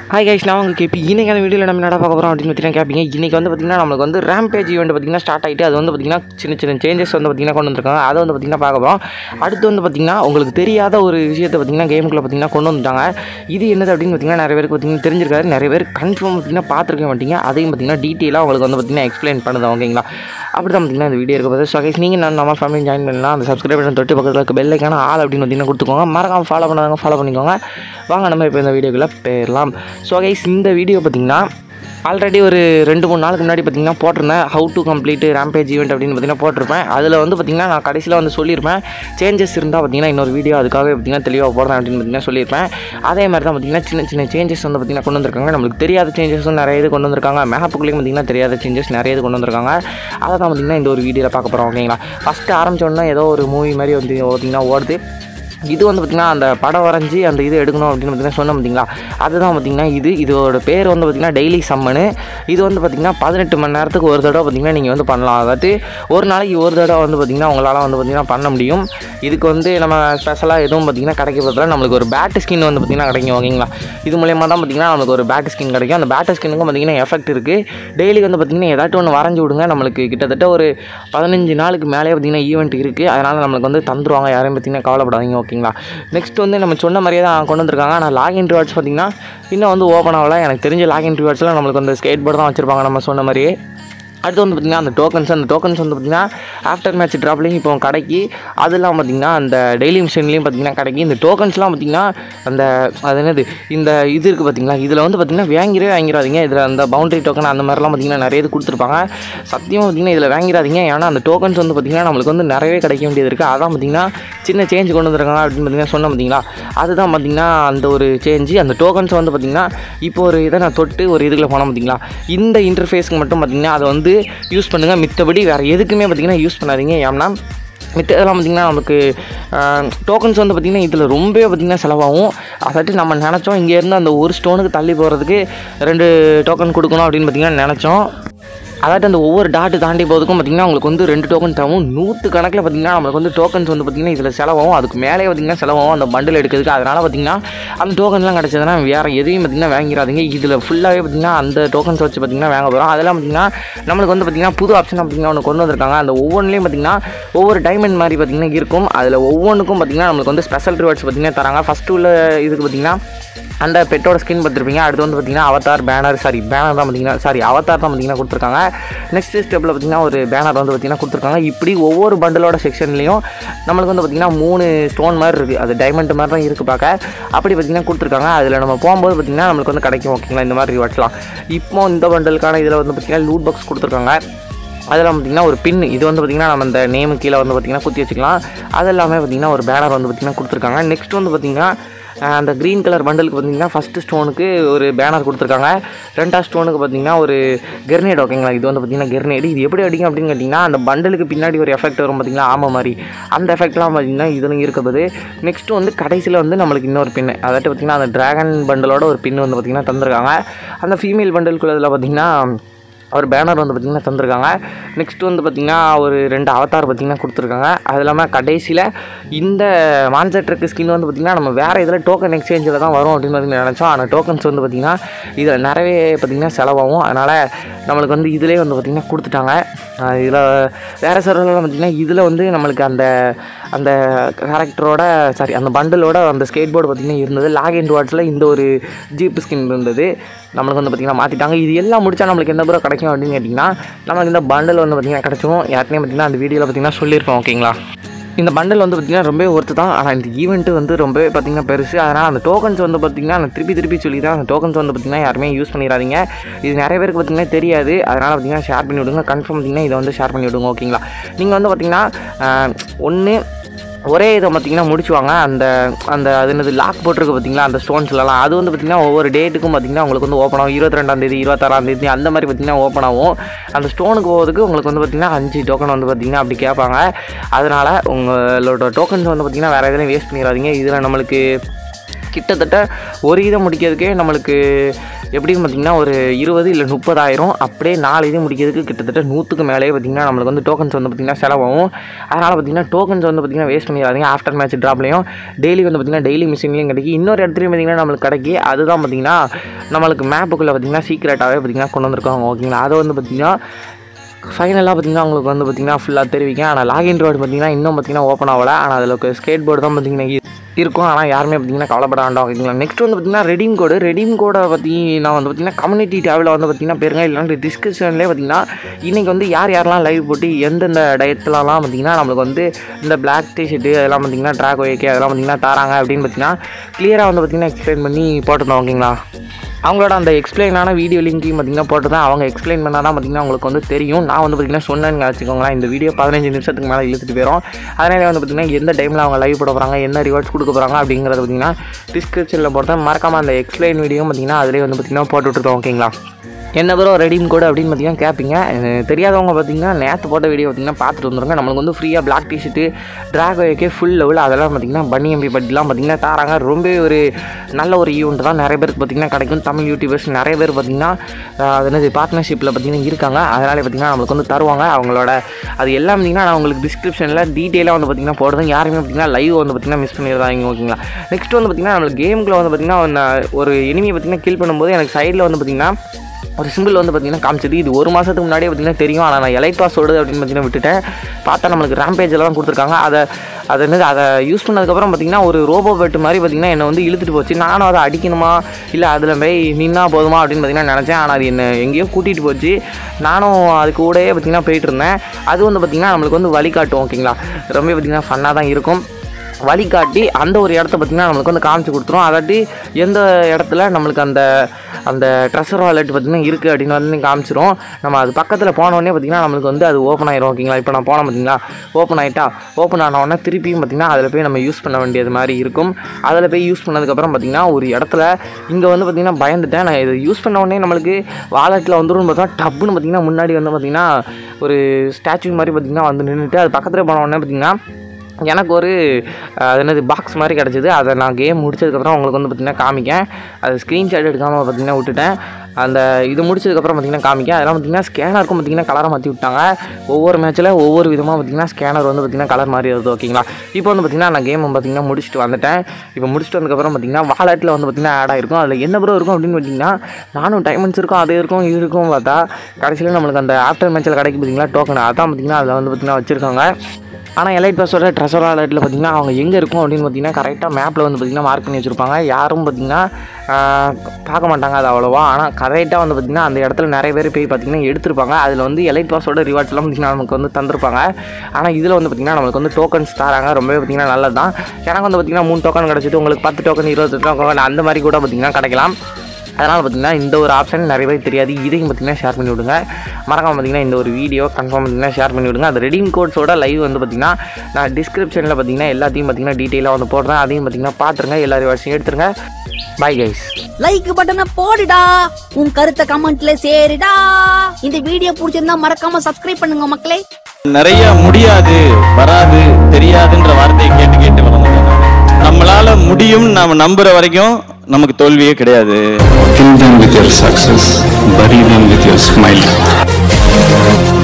Hi guys நான் உங்கள் KP இன்றைக்கான வீடியோவில் நம்ம என்ன பார்க்க போகிறோம் அப்படின்னு பார்த்தீங்கன்னா கேட்பீங்க இன்றைக்கி வந்து பார்த்திங்கன்னா நம்மளுக்கு வந்து ரேம்பேஜ் ஈவெண்ட் பார்த்திங்கன்னா ஸ்டார்ட் ஆகிட்டு அது வந்து பார்த்திங்கன்னா சின்ன சின்ன சேஞ்சஸ் வந்து பார்த்திங்கன்னா கொண்டு வந்திருக்காங்க அதை வந்து பார்த்திங்கன்னா பார்க்க போகிறோம் அடுத்து வந்து பார்த்திங்கன்னா உங்களுக்கு தெரியாத ஒரு விஷயத்தை பார்த்திங்கன்னா கேமுக்குள்ளே பார்த்திங்கன்னா கொண்டு வந்துட்டாங்க இது என்னது அப்படின்னு பார்த்திங்கன்னா நிறைய பேருக்கு பார்த்திங்கன்னா தெரிஞ்சிருக்காரு நிறைய பேர் கன்ஃபார்ம் பார்த்திங்கன்னா பார்த்துருக்க மாட்டீங்க அதையும் பார்த்திங்கன்னா டீட்டெயிலாக உங்களுக்கு வந்து பார்த்திங்கன்னா எக்ஸ்பிளைன் பண்ணுது ஓகேங்களா அப்படி தான் பார்த்திங்கன்னா இந்த வீடியோ இருக்க போது ஸோ கைஸ் நீங்கள் நான் நம்ம ஃபேமிலி ஜாயின் பண்ணலாம் அந்த சப்ஸ்கிரைப் பண்ண தொட்டு பக்கத்தில் இருக்க பெல்லைக்கான ஆள் அப்படின்னு பார்த்திங்கன்னா கொடுத்துக்கோங்க மறக்காம ஃபாலோ பண்ணாதவங்க ஃபாலோ பண்ணிக்கோங்க வாங்க நம்ம இப்போ இந்த வீடியோக்குள்ளே போயிடலாம் ஸோ கைஸ் இந்த வீடியோ பார்த்திங்கன்னா ஆல்ரெடி ஒரு ரெண்டு மூணு நாளுக்கு முன்னாடி பார்த்தீங்கன்னா போட்டிருந்தேன் how to complete rampage event அப்படின்னு பார்த்தீங்கன்னா போட்டிருப்பேன் அதில் வந்து பார்த்திங்கன்னா நான் கடைசியில் வந்து சொல்லியிருப்பேன் சேஞ்சஸ் இருந்தால் பார்த்தீங்கன்னா இன்னொரு வீடியோ அதுக்காகவே பார்த்தீங்கன்னா தெளிவாக போடுறேன் அப்படின்னு பார்த்தீங்கன்னா சொல்லியிருப்பேன் அதே மாதிரி தான் பார்த்தீங்கன்னா சின்ன சின்ன சேஞ்சஸ் வந்து பார்த்திங்கன்னா கொண்டு வந்திருக்காங்க நம்மளுக்கு தெரியாத சேஞ்சஸும் நிறைய இது கொண்டு வந்திருக்காங்க மேப்புக்குள்ளேயும் பார்த்திங்கன்னா தெரியாத சேஞ்சஸ் நிறைய இது கொண்டு வந்திருக்காங்க அதை தான் பார்த்திங்கன்னா இந்த ஒரு வீடியோவில் பார்க்க போகிறோம் ஓகேங்களா ஃபஸ்ட்டு ஆரம்பிச்சோன்னா ஏதோ ஒரு மூவி மாதிரி வந்து பார்த்திங்கன்னா ஓடுது இது வந்து பார்த்திங்கன்னா அந்த படம் வரைஞ்சி அந்த இது எடுக்கணும் அப்படின்னு பார்த்தீங்கன்னா சொன்னோம் பார்த்தீங்களா அதுதான் பார்த்திங்கன்னா இது இதோட பேர் வந்து பார்த்திங்கன்னா டெய்லி சம்மனு இது வந்து பார்த்திங்கன்னா பதினெட்டு மணி நேரத்துக்கு ஒரு தடவை பார்த்திங்கன்னா நீங்கள் வந்து பண்ணலாம் அதாவது ஒரு நாளைக்கு ஒரு தடவை வந்து பார்த்திங்கன்னா உங்களால் வந்து பார்த்திங்கன்னா பண்ண முடியும் இதுக்கு வந்து நம்ம ஸ்பெஷலாக எதுவும் பார்த்திங்கன்னா கிடைக்க போகிறதுல நம்மளுக்கு ஒரு பேட் ஸ்கின் வந்து பார்த்திங்கன்னா கிடைக்கும் ஓகேங்களா இது மூலயமா தான் பார்த்திங்கன்னா நம்மளுக்கு ஒரு பேட் ஸ்கின் கிடைக்கும் அந்த பேட் ஸ்கின்னுக்கும் பார்த்திங்கன்னா எஃபெக்ட் இருக்குது டெய்லி வந்து பார்த்திங்கன்னா ஏதாச்சும் ஒன்று வரைஞ்சி விடுங்க நம்மளுக்கு கிட்டத்தட்ட ஒரு பதினஞ்சு நாளுக்கு மேலே பார்த்திங்கன்னா ஈவெண்ட் இருக்குது அதனால் நம்மளுக்கு வந்து தந்துருவாங்க யாரையும் பார்த்திங்கன்னா கவலைப்படாதீங்க ஓகேங்களா நெக்ஸ்ட் வந்து நம்ம சொன்ன மாதிரியே தான் கொண்டு வந்திருக்காங்க ஆனால் லாகின் ரிவார்ட்ஸ் பார்த்திங்கன்னா இன்னும் வந்து ஓப்பன் ஆகல எனக்கு தெரிஞ்ச லாகின் ரிவார்ட்ஸ்லாம் நம்மளுக்கு வந்து ஸ்கேட் போர்டு தான் வச்சுருப்பாங்க நம்ம சொன்ன மாதிரியே அடுத்து வந்து பார்த்திங்கன்னா அந்த டோக்கன்ஸ் அந்த டோக்கன்ஸ் வந்து பார்த்திங்கன்னா ஆஃப்டர் மேட்ச் ட்ராப்லையும் இப்போ கடைக்கு அதெல்லாம் பார்த்திங்கன்னா அந்த டெய்லி மிஷன்லேயும் பார்த்திங்கன்னா கிடைக்கும் இந்த டோக்கன்ஸ்லாம் பார்த்திங்கன்னா அந்த அது என்னது இந்த இது இருக்குது பார்த்திங்களா இதில் வந்து பார்த்திங்கன்னா வாங்கிடவே வாங்கிடாதீங்க இதில் அந்த பவுண்டரி டோக்கன் அந்த மாதிரிலாம் பார்த்திங்கன்னா நிறைய இது கொடுத்துருப்பாங்க சத்தியமாக பார்த்திங்கன்னா இதில் வாங்கிடாதீங்க ஏன்னா அந்த டோக்கன்ஸ் வந்து பார்த்திங்கன்னா நம்மளுக்கு வந்து நிறையவே கிடைக்க வேண்டியது இருக்குது அதான் பார்த்திங்கன்னா சின்ன சேஞ்ச் கொண்டு வந்துருக்காங்க அப்படின்னு பார்த்திங்கன்னா சொன்ன பார்த்திங்களா அதுதான் பார்த்திங்கன்னா அந்த ஒரு சேஞ்சு அந்த டோக்கன்ஸ் வந்து பார்த்திங்கன்னா இப்போ ஒரு இதை நான் தொட்டு ஒரு இதுக்குள்ள போனோம் பார்த்திங்களா இந்த இன்டர்ஃபேஸ்க்கு மட்டும் பார்த்திங்கன்னா அதை வந்து யூஸ் பண்ணுங்கள் மித்தபடி வேறு எதுக்குமே பார்த்திங்கன்னா யூஸ் பண்ணாதீங்க ஏன்னா மித்த இதெல்லாம் பார்த்திங்கன்னா நமக்கு டோக்கன்ஸ் வந்து பார்த்திங்கன்னா இதில் ரொம்பவே பார்த்திங்கன்னா செலவாகும் அதாட்டு நம்ம நினச்சோம் இங்கேருந்து அந்த ஒரு ஸ்டோனுக்கு தள்ளி போகிறதுக்கு ரெண்டு டோக்கன் கொடுக்கணும் அப்படின்னு பார்த்திங்கன்னா நினச்சோம் அதாட்டு அந்த ஒவ்வொரு டாட்டு தாண்டி போகிறதுக்கும் பார்த்திங்கன்னா உங்களுக்கு வந்து ரெண்டு டோக்கன் தரும் நூற்று கணக்கில் பார்த்திங்கன்னா நம்மளுக்கு வந்து டோக்கன்ஸ் வந்து பார்த்திங்கன்னா இதில் செலவாகும் அதுக்கு மேலே பார்த்திங்கன்னா செலவாகும் அந்த பண்டில் எடுக்கிறதுக்கு அதனால் பார்த்திங்கன்னா அந்த டோக்கன்ஸ்லாம் கிடச்சதுன்னா வேறு எதையும் பார்த்திங்கன்னா வாங்கிடாதீங்க இதில் ஃபுல்லாகவே பார்த்திங்கன்னா அந்த டோக்கன்ஸ் வச்சு பார்த்திங்கன்னா வாங்க போகிறோம் அதெல்லாம் பார்த்திங்கன்னா நம்மளுக்கு வந்து பார்த்திங்கன்னா புது ஆப்ஷன் பார்த்திங்கன்னா ஒன்று கொண்டு வந்திருக்காங்க அந்த ஒவ்வொன்றிலையும் பார்த்திங்கன்னா ஒவ்வொரு டைமண்ட் மாதிரி பார்த்திங்கன்னா இருக்கும் அதில் ஒவ்வொன்றுக்கும் பார்த்திங்கன்னா நம்மளுக்கு வந்து ஸ்பெஷல் ரிவார்ட்ஸ் பார்த்திங்கன்னா தராங்க ஃபஸ்ட்டு உள்ள இதுக்கு பார்த்திங்கன்னா அந்த பெட்டோட ஸ்கின் பார்த்துருப்பீங்க அடுத்து வந்து பார்த்திங்கன்னா அவதார் பேனர் சாரி பேனர் தான் பார்த்திங்கன்னா சாரி அவதார் தான் பார்த்திங்கன்னா கொடுத்துருக்காங்க நெக்ஸ்ட் ஸ்டெப்பில் பார்த்திங்கன்னா ஒரு பேனர் வந்து பார்த்திங்கன்னா கொடுத்துருக்காங்க இப்படி ஒவ்வொரு பண்டலோட செக்ஷன்லேயும் நம்மளுக்கு வந்து பார்த்திங்கன்னா மூணு ஸ்டோன் மாதிரி இருக்குது அது டைமண்ட் மாதிரி தான் இருக்குது பார்க்க அப்படி பார்த்திங்கன்னா கொடுத்துருக்காங்க அதில் நம்ம போகும்போது பார்த்திங்கன்னா நம்மளுக்கு வந்து கிடைக்கும் ஓகேங்களா இந்த மாதிரி ரிவார்ட்ஸ்லாம் இப்போ இந்த பண்டலுக்கான இதில் வந்து பார்த்திங்கன்னா லூட் பாக்ஸ் கொடுத்துருக்காங்க அதெல்லாம் பார்த்திங்கன்னா ஒரு பின் இது வந்து பார்த்திங்கன்னா நம்ம இந்த நேமு கீழே வந்து பார்த்திங்கன்னா குத்தி வச்சுக்கலாம் அது எல்லாமே பார்த்திங்கன்னா ஒரு பேனர் வந்து பார்த்திங்கன்னா கொடுத்துருக்காங்க நெக்ஸ்ட் வந்து பார்த்திங்கன்னா அந்த க்ரீன் கலர் பண்டலுக்கு பார்த்தீங்கன்னா ஃபஸ்ட்டு ஸ்டோனுக்கு ஒரு பேனர் கொடுத்துருக்காங்க ரெண்டாவது ஸ்டோனுக்கு பார்த்தீங்கன்னா ஒரு கெர்னேட் ஓகேங்களா இது வந்து பார்த்தீங்கன்னா கெர்னேட் இது எப்படி அடிக்கும் அப்படின்னு கேட்டிங்கன்னா அந்த பண்டலுக்கு பின்னாடி ஒரு எஃபெக்ட் வரும் பார்த்தீங்களா ஆமாம் மாதிரி அந்த எஃபெக்ட்லாம் பார்த்தீங்கன்னா இதுலையும் இருக்குது நெக்ஸ்ட்டு வந்து கடைசியில் வந்து நம்மளுக்கு இன்னொரு பின்னு அதாட்டு பார்த்திங்கன்னா அந்த ட்ராகன் பண்டலோட ஒரு பின்னு வந்து பார்த்திங்கன்னா தந்திருக்காங்க அந்த ஃபீமேல் பண்டலுக்குள்ளதில் பார்த்திங்கன்னா ஒரு பேனர் வந்து பார்த்திங்கன்னா தந்திருக்காங்க நெக்ஸ்ட் வந்து பார்த்திங்கன்னா ஒரு ரெண்டு அவதார் பார்த்திங்கன்னா கொடுத்துருக்காங்க அது இல்லாமல் கடைசியில் இந்த மான்சர் ட்ரக்கு ஸ்கின் வந்து பார்த்திங்கன்னா நம்ம வேறு இதில் டோக்கன் எக்ஸ்சேஞ்சில் தான் வரும் அப்படின்னு வந்து நினச்சோம் ஆனால் டோக்கன்ஸ் வந்து பார்த்திங்கன்னா இதில் நிறையவே பார்த்திங்கன்னா செலவாகும் அதனால் நம்மளுக்கு வந்து இதிலே வந்து பார்த்திங்கன்னா கொடுத்துட்டாங்க இதில் வேறு சர்வரெலாம் பார்த்திங்கன்னா இதில் வந்து நம்மளுக்கு அந்த அந்த கேரக்டரோட சாரி அந்த பண்டலோட அந்த ஸ்கேட் போர்டு பார்த்திங்கன்னா இருந்தது லாகின் டுவார்ட்ஸில் இந்த ஒரு ஜீப் ஸ்கின் இருந்தது நம்மளுக்கு வந்து பார்த்திங்கன்னா மாற்றிட்டாங்க இது எல்லாம் முடிச்சா நம்மளுக்கு எந்த ப்ரோ கிடைக்கும் அப்படின்னு கேட்டிங்கன்னா நம்மளுக்கு இந்த பண்டல் வந்து பார்த்திங்கன்னா கிடச்சிரும் யாருனே பார்த்திங்கன்னா அந்த வீடியோவில் பார்த்திங்கன்னா சொல்லியிருப்போம் ஓகேங்களா இந்த பண்டல் வந்து பார்த்திங்கன்னா ரொம்பவே ஒர்த்து தான் ஆனால் இந்த ஈவெண்ட்டு வந்து ரொம்பவே பார்த்திங்கன்னா பெருசு அதனால் அந்த டோக்கன்ஸ் வந்து பார்த்திங்கன்னா நான் திருப்பி திருப்பி சொல்லி தான் அந்த டோக்கன்ஸ் வந்து பார்த்திங்கன்னா யாருமே யூஸ் பண்ணிடாதீங்க இது நிறைய பேருக்கு பார்த்திங்கன்னா தெரியாது அதனால் பார்த்திங்கன்னா ஷேர் பண்ணி விடுங்க கன்ஃபார்ம் பார்த்திங்கன்னா இதை வந்து ஷேர் பண்ணி விடுங்க ஓகேங்களா நீங்கள் வந்து பார்த்திங்கன்னா ஒன்று ஒரே இதை பார்த்திங்கன்னா முடிச்சுவாங்க அந்த அந்த அது என்னது லாக் போட்டிருக்கு பார்த்திங்களா அந்த ஸ்டோன்ஸ்லலாம் அது வந்து பார்த்திங்கன்னா ஒவ்வொரு டேட்டுக்கும் பார்த்திங்கன்னா உங்களுக்கு வந்து ஓப்பன் ஆகும் இருபத்தி ரெண்டாந்தேதி இருபத்தாறாந்தேதி அந்த மாதிரி பார்த்திங்கன்னா ஓப்பன் ஆகும் அந்த ஸ்டோனுக்கு போகிறதுக்கு உங்களுக்கு வந்து பார்த்திங்கன்னா அஞ்சு டோக்கன் வந்து பார்த்திங்கன்னா அப்படி கேட்பாங்க அதனால் உங்களோட டோக்கன்ஸ் வந்து பார்த்திங்கன்னா வேறு எதுலையும் வேஸ்ட் பண்ணிடாதீங்க இதில் நம்மளுக்கு கிட்டத்தட்ட ஒரு இதை முடிக்கிறதுக்கே நம்மளுக்கு எப்படின்னு பார்த்தீங்கன்னா ஒரு இருபது இல்லை முப்பதாயிரம் அப்படியே நாலு இது முடிக்கிறதுக்கு கிட்டத்தட்ட நூற்றுக்கு மேலே பார்த்தீங்கன்னா நம்மளுக்கு வந்து டோக்கன்ஸ் வந்து பார்த்திங்கன்னா செலவாகும் அதனால் பார்த்தீங்கன்னா டோக்கன்ஸ் வந்து பார்த்திங்கன்னா வேஸ்ட் பண்ணிடாதீங்க ஆஃப்டர் மேட்ச் ட்ராப்லையும் டெய்லி வந்து பார்த்திங்கன்னா டெய்லி மிஷின்லையும் கிடைக்கும் இன்னொரு இடத்துலையும் பார்த்திங்கன்னா நம்மளுக்கு கிடைக்கி அதுதான் பார்த்திங்கன்னா நம்மளுக்கு மேப்புக்குள்ளே பார்த்திங்கன்னா சீக்கிரட்டாகவே பார்த்திங்கன்னா கொண்டு வந்திருக்காங்க ஓகேங்களா அதை வந்து பார்த்திங்கன்னா ஃபைனலாக பார்த்தீங்கன்னா உங்களுக்கு வந்து பார்த்தீங்கன்னா ஃபுல்லாக தெரிவிக்கும் ஆனால் லாகின் ரோடு பார்த்தீங்கன்னா இன்னும் பார்த்தீங்கன்னா ஓப்பன் ஆகலை ஆனால் அதில் ஸ்கேட் போர்டு தான் பார்த்தீங்கன்னா இ- இருக்கும் ஆனால் யாருமே பார்த்தீங்கன்னா கவலைப்பட வேண்டாம் ஓகேங்களா நெக்ஸ்ட் வந்து பார்த்தீங்கன்னா ரெடீம் கோடு ரெடீம் கோடை பற்றி நான் வந்து பார்த்தீங்கன்னா கம்யூனிட்டி டேபில் வந்து பார்த்தீங்கன்னா பேருங்க இல்லைன்னா டிஸ்கிரிப்ஷன்லேயே பார்த்தீங்கன்னா இன்றைக்கி வந்து யார் யாரெல்லாம் லைவ் போட்டு எந்தெந்த டயத்துலலாம் பார்த்தீங்கன்னா நம்மளுக்கு வந்து இந்த பிளாக் டிஷர்ட்டு அதெல்லாம் பார்த்தீங்கன்னா ட்ராக் ஒய்க்கே அதெல்லாம் பார்த்தீங்கன்னா தராங்க அப்படின்னு பார்த்தீங்கன்னா கிளியராக வந்து பார்த்தீங்கன்னா எக்ஸ்பிளைன் பண்ணி போட்டிருந்தோம் ஓகேங்களா அவங்களோட அந்த எக்ஸ்பிளைனான வீடியோ லிங்க்கையும் பார்த்தீங்கன்னா போட்டு தான் அவங்க எக்ஸ்பிளைன் பண்ணால் தான் பார்த்தீங்கன்னா உங்களுக்கு வந்து தெரியும் நான் வந்து பார்த்தீங்கன்னா சொன்னேன்னு வச்சுக்கோங்களேன் இந்த வீடியோ பதினஞ்சு நிமிஷத்துக்கு மேலே இழுத்துட்டு போயிடும் அதனால வந்து பார்த்தீங்கன்னா எந்த டைமில் அவங்க லைவ் போட போகிறாங்க என்ன ரிவார்ட்ஸ் கொடுக்க போகிறாங்க அப்படிங்கிறத பார்த்தீங்கன்னா டிஸ்கிரிப்ஷனில் போட்டு மறக்காமல் அந்த எக்ஸ்பிளைன் வீடியோ பார்த்தீங்கன்னா அதிலே வந்து பார்த்தீங்கன்னா போட்டு விட்டுருக்கோம் ஓகேங்களா என்ன ப்ரோ ரெடீம் கோடு அப்படின்னு பார்த்தீங்கன்னா கேட்பீங்க அஹ் தெரியாதவங்க பார்த்தீங்கன்னா நேற்று போட்ட வீடியோ பார்த்தீங்கன்னா பார்த்துட்டு வந்துருங்க நம்மளுக்கு வந்து ஃப்ரீயாக பிளாக் டிஷர்ட்டு ட்ராக் ஒய்க்கே ஃபுல் லெவல் அதெல்லாம் பார்த்தீங்கன்னா பன்னி எம்பி பட்டிலாம் பார்த்தீங்கன்னா தாராங்க ரொம்ப ஒரு நல்ல ஒரு ஈவெண்ட் தான் நிறைய பேருக்கு பார்த்தீங்கன்னா கிடைக்கும் தமிழ் யூடியூபர்ஸ் நிறைய பேர் பார்த்தீங்கன்னா அஹ் அது என்னது பார்ட்னர்ஷிப்பில் பார்த்தீங்கன்னா இருக்காங்க அதனால் பார்த்தீங்கன்னா நம்மளுக்கு வந்து தருவாங்க அவங்களோட அது எல்லாம் பார்த்தீங்கன்னா நான் உங்களுக்கு டிஸ்கிரிப்ஷனில் டீட்டெயிலாக வந்து பார்த்தீங்கன்னா போடுறேன் யாருமே பார்த்தீங்கன்னா லைவ் வந்து பார்த்தீங்கன்னா மிஸ் பண்ணிடுறாங்க ஓகேங்களா நெக்ஸ்ட் வந்து பார்த்தீங்கன்னா நம்மளுக்கு கேமுக்குள்ள வந்து பார்த்தீங்கன்னா ஒன்னு- ஒரு எனிமியை பார்த்தீங்கன்னா கில் பண்ணும்போது எனக்கு சைடில் வந்து பார்த்தீங்கன்னா ஒரு சிம்பிள் வந்து பார்த்தீங்கன்னா காமிச்சது இது ஒரு மாதத்துக்கு முன்னாடியே பார்த்தீங்கன்னா தெரியும் ஆனால் நான் எலைட் பாஸ் ஓடுது அப்படின்னு பார்த்தீங்கன்னா விட்டுட்டேன் பார்த்தா நம்மளுக்கு ரேம்பேஜ் எல்லாம் கொடுத்துருக்காங்க அதை அதை என்னது அதை யூஸ் பண்ணதுக்கப்புறம் பார்த்தீங்கன்னா ஒரு ரோபோ பெட் மாதிரி பார்த்தீங்கன்னா என்னை வந்து இழுத்துட்டு போச்சு நானும் அதை அடிக்கணுமா இல்லை அதில் போய் நின்னா போதுமா அப்படின்னு பார்த்தீங்கன்னா நினச்சேன் ஆனால் அது என்ன எங்கேயோ கூட்டிகிட்டு போச்சு நானும் அது கூடயே பார்த்தீங்கன்னா போயிட்டு இருந்தேன் அது வந்து பார்த்தீங்கன்னா நம்மளுக்கு வந்து வழிகாட்டும் ஓகேங்களா ரொம்ப பார்த்தீங்கன்னா ஃபன்னாக தான் இருக்கும் வழிகாட்டி அந்த ஒரு இடத்த பார்த்திங்கன்னா நம்மளுக்கு வந்து காமிச்சு கொடுத்துரும் அதாட்டி எந்த இடத்துல நம்மளுக்கு அந்த அந்த ட்ரெஷர் வாலெட் பார்த்திங்கன்னா இருக்குது அப்படின்னு வந்து காமிச்சிரும் நம்ம அது பக்கத்தில் போனோடனே பார்த்திங்கன்னா நம்மளுக்கு வந்து அது ஓப்பன் ஆயிரும் ஓகேங்களா இப்போ நான் போனேன் பார்த்தீங்களா ஓப்பன் ஆகிட்டா ஓப்பன் ஆன உடனே திருப்பியும் பார்த்திங்கன்னா அதில் போய் நம்ம யூஸ் பண்ண வேண்டியது மாதிரி இருக்கும் அதில் போய் யூஸ் பண்ணதுக்கப்புறம் பார்த்திங்கன்னா ஒரு இடத்துல இங்கே வந்து பார்த்திங்கன்னா பயந்துட்டேன் நான் இதை யூஸ் பண்ண உடனே நம்மளுக்கு வாலெட்டில் வந்துடும் பார்த்தா டப்புன்னு பார்த்திங்கன்னா முன்னாடி வந்து பார்த்திங்கன்னா ஒரு ஸ்டாச்சு மாதிரி பார்த்திங்கன்னா வந்து நின்றுட்டு அது பக்கத்தில் போன உடனே பார்த்திங்கன்னா எனக்கு ஒரு அஹ், அது என்னது பாக்ஸ் மாதிரி கிடச்சிது அதை நான் கேம் முடிச்சதுக்கப்புறம் உங்களுக்கு வந்து பார்த்திங்கன்னா காமிக்கேன் அது ஸ்க்ரீன்ஷாட் எடுக்காமல் பார்த்திங்கன்னா விட்டுட்டேன் அந்த இது முடிச்சதுக்கப்புறம் பார்த்திங்கன்னா காமிக்கேன் அதெல்லாம் பார்த்திங்கன்னா ஸ்கேனருக்கும் பார்த்திங்கன்னா கலரை மாற்றி விட்டாங்க ஒவ்வொரு மேட்ச்சில் ஒவ்வொரு விதமாக பார்த்திங்கன்னா ஸ்கேனர் வந்து பார்த்திங்கன்னா கலர் மாறி வருது ஓகேங்களா இப்போ வந்து பார்த்திங்கன்னா நான் கேம் பார்த்திங்கன்னா முடிச்சுட்டு வந்துட்டேன் இப்போ முடிச்சுட்டு வந்ததுக்கப்புறம் பார்த்திங்கன்னா வாலெட்டில் வந்து பார்த்திங்கன்னா ஆட் ஆயிருக்கும் அதில் என்ன ப்ரோ இருக்கும் அப்படின்னு பார்த்தீங்கன்னா நானும் டைமண்ட்ஸ் இருக்கும் அது இருக்கும் இது இருக்கும் பார்த்தா கடைசியில் நம்மளுக்கு அந்த ஆஃப்டர் மேட்ச்சில் கிடைக்கும் பார்த்தீங்களா டோக்கன் அதான் பார்த்திங்கன்னா அதில் வந்து பார்த்திங்கன்னா வச்சுருக்காங்க ஆனால் எலைட் பாஸோட ட்ரெஷர் வாலெட்டில் பார்த்தீங்கன்னா அவங்க எங்கே இருக்கும் அப்படின்னு பார்த்தீங்கன்னா கரெக்டாக மேப்பில் வந்து பார்த்திங்கன்னா மார்க் பண்ணி வச்சுருப்பாங்க யாரும் பார்த்தீங்கன்னா ஆஹ், பார்க்க மாட்டாங்க அது அவ்வளோவா ஆனால் கரெக்டாக வந்து பார்த்திங்கன்னா அந்த இடத்துல நிறைய பேர் போய் பார்த்திங்கன்னா எடுத்திருப்பாங்க அதில் வந்து எலைட் பாஸோட ரிவார்ட்ஸ்லாம் பார்த்திங்கன்னா நமக்கு வந்து தந்திருப்பாங்க ஆனால் இதில் வந்து பார்த்திங்கன்னா நமக்கு வந்து டோக்கன்ஸ் தராங்க ரொம்பவே பார்த்திங்கன்னா நல்லது தான் எனக்கு வந்து பார்த்திங்கன்னா மூணு டோக்கன் கிடச்சிட்டு உங்களுக்கு பத்து டோக்கன் இருபது டோக்கன் அந்த மாதிரி கூட பார்த்திங்கன்னா கிடைக்கலாம் அதனால் பார்த்தீங்கன்னா இந்த ஒரு ஆப்ஷன் நிறைய பேருக்கு தெரியாது இதையும் பார்த்தீங்கன்னா ஷேர் பண்ணி விடுங்க மறக்காம பார்த்தீங்கன்னா இந்த ஒரு வீடியோ கன்ஃபார்ம் பார்த்தீங்கன்னா ஷேர் பண்ணி விடுங்க அந்த ரெடீம் கோட்ஸோட லைவ் வந்து பார்த்தீங்கன்னா நான் டிஸ்கிரிப்ஷனில் பார்த்தீங்கன்னா எல்லாத்தையும் பார்த்தீங்கன்னா டீட்டெயிலாக வந்து போடுறேன் அதையும் பார்த்தீங்கன்னா பார்த்துருங்க எல்லா ரிவார்ட்ஸையும் எடுத்துருங்க பை கைஸ் லைக் பட்டனை போடுடா உன் கருத்தை கமெண்ட்ல சேருடா இந்த வீடியோ பிடிச்சிருந்தா மறக்காம சப்ஸ்கிரைப் பண்ணுங்க மக்களே நிறைய முடியாது வராது தெரியாதுன்ற வார்த்தையை கேட்டு கேட்டு வளர்ந்தேன் நானு. நம்மளால முடியும் நாம நம்புற வரைக்கும் நமக்கு தோல்வியே கிடையாது Kill them with your success, bury them with your smile.